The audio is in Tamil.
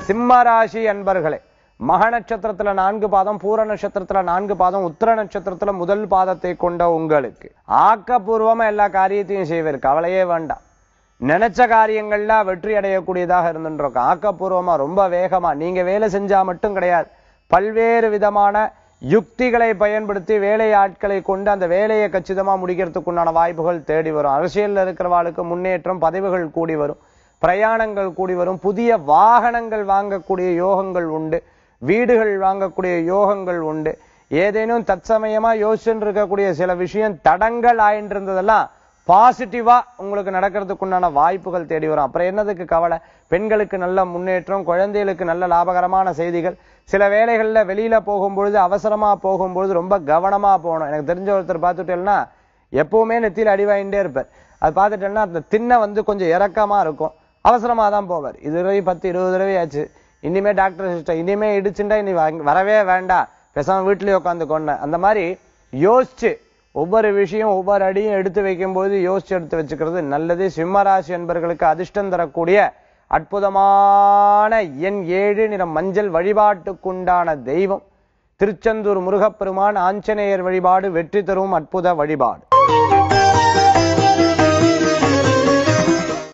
சிம்ம ராசி அன்பர்களே மக நட்சத்திரத்துல நான்கு பாதம் பூர நட்சத்திரத்துல நான்கு பாதம் உத்திர நட்சத்திரத்துல முதல் பாதத்தை கொண்ட உங்களுக்கு ஆக்கப்பூர்வமா எல்லா காரியத்தையும் செய்வார் கவலையே வேண்டாம் நினைச்ச காரியங்கள்லாம் வெற்றி அடையக்கூடியதாக இருந்துருக்கும் ஆக்கப்பூர்வமா ரொம்ப வேகமா நீங்க வேலை செஞ்சா மட்டும் கிடையாது பல்வேறு விதமான யுக்திகளை பயன்படுத்தி வேலை ஆட்களை கொண்டு அந்த வேலையை கச்சிதமா முடிக்கிறதுக்கு உண்டான வாய்ப்புகள் தேடி வரும் அரசியல்ல இருக்கிறவாளுக்கு முன்னேற்றம் பதவிகள் கூடி வரும் பிரயாணங்கள் கூடி வரும் புதிய வாகனங்கள் வாங்கக்கூடிய யோகங்கள் உண்டு வீடுகள் வாங்கக்கூடிய யோகங்கள் உண்டு ஏதேனும் தற்சமயமா யோசிச்சுட்டு இருக்கக்கூடிய சில விஷயம் தடங்கள் ஆயிட்டு இருந்ததெல்லாம் பாசிட்டிவா உங்களுக்கு நடக்கிறதுக்கு உண்டான வாய்ப்புகள் தேடி வரும் அப்புறம் என்னதுக்கு கவலை பெண்களுக்கு நல்ல முன்னேற்றம் குழந்தைகளுக்கு நல்ல லாபகரமான செய்திகள் சில வேலைகள்ல வெளியில போகும்பொழுது அவசரமா போகும்பொழுது ரொம்ப கவனமா போகணும் எனக்கு தெரிஞ்ச ஒருத்தர் பார்த்துட்டேன்னா எப்பவுமே நெத்தியில அடி வாங்கிட்டே இருப்பார் அது பார்த்துட்டேன்னா அந்த திண்ணை வந்து கொஞ்சம் இறக்கமா இருக்கும் அவசரமா தான் போவார் இது தடவை பத்து இருபது தடவை ஆச்சு இனிமே டாக்டர் சிஸ்டர் இனிமே இடிச்சுட்டா இனி வாங்க- வரவே வேண்டாம் பேசாம வீட்லயே உட்காந்து கொண்டேன் அந்த மாதிரி யோசிச்சு ஒவ்வொரு விஷயம் ஒவ்வொரு அடியும் எடுத்து வைக்கும்போது யோசிச்சு எடுத்து வச்சுக்கிறது நல்லது சிம்மராசி என்பர்களுக்கு அதிர்ஷ்டம் தரக்கூடிய அற்புதமான எண் ஏழு நிறம் மஞ்சள் வழிபாட்டுக்குண்டான தெய்வம் திருச்செந்தூர் முருகப்பெருமான் ஆஞ்சநேயர் வழிபாடு வெற்றி தரும் அற்புத வழிபாடு